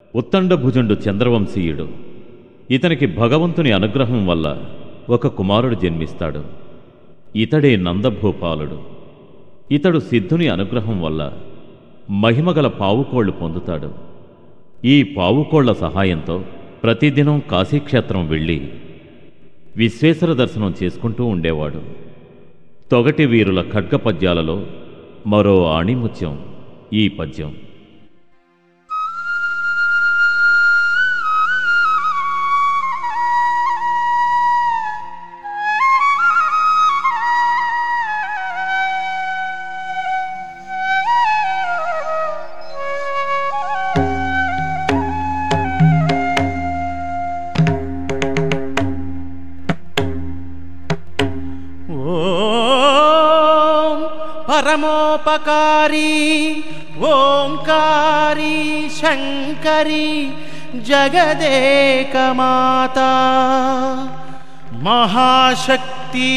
ఉత్తండభుజుండు చంద్రవంశీయుడు ఇతనికి భగవంతుని అనుగ్రహం వల్ల ఒక కుమారుడు జన్మిస్తాడు ఇతడే నందభూపాలుడు ఇతడు సిద్ధుని అనుగ్రహం వల్ల మహిమగల పావుకోళ్లు పొందుతాడు ఈ పావుకోళ్ల సహాయంతో ప్రతిదినం కాశీక్షేత్రం వెళ్ళి విశ్వేశ్వర దర్శనం చేసుకుంటూ ఉండేవాడు తొగటి వీరుల ఖడ్గ పద్యాలలో మరో ఆణిముత్యం ఈ పద్యం ఓం పరమోపకారి ఓంకారి శంకరి జగదేకమాత మహాశక్తి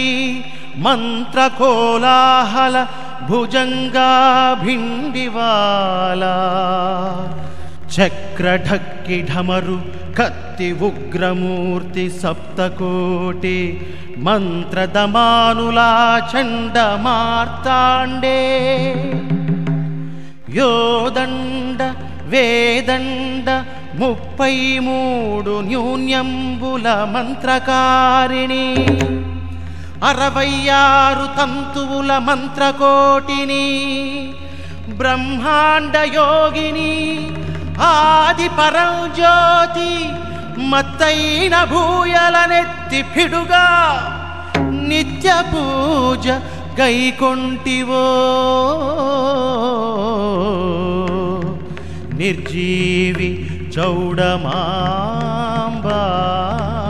మంత్రకోలాహల భుజంగా భిండివాలా చక్రఢక్కి ఢమరు కత్తి ఉగ్రమూర్తి సప్తకోటి మంత్రదమానులా చండ మార్తాండే యోదండ వేదండ ముప్పై మూడు న్యూన్యంబుల మంత్రకారిణి అరవై ఆరు తంతువుల మంత్రకోటిని బ్రహ్మాండ యోగిని ఆది పరం జ్యోతి మత్తైన భూయలనెత్తి పిడుగా నిత్య పూజ గైకొంటివో నిర్జీవి చౌడమాంబా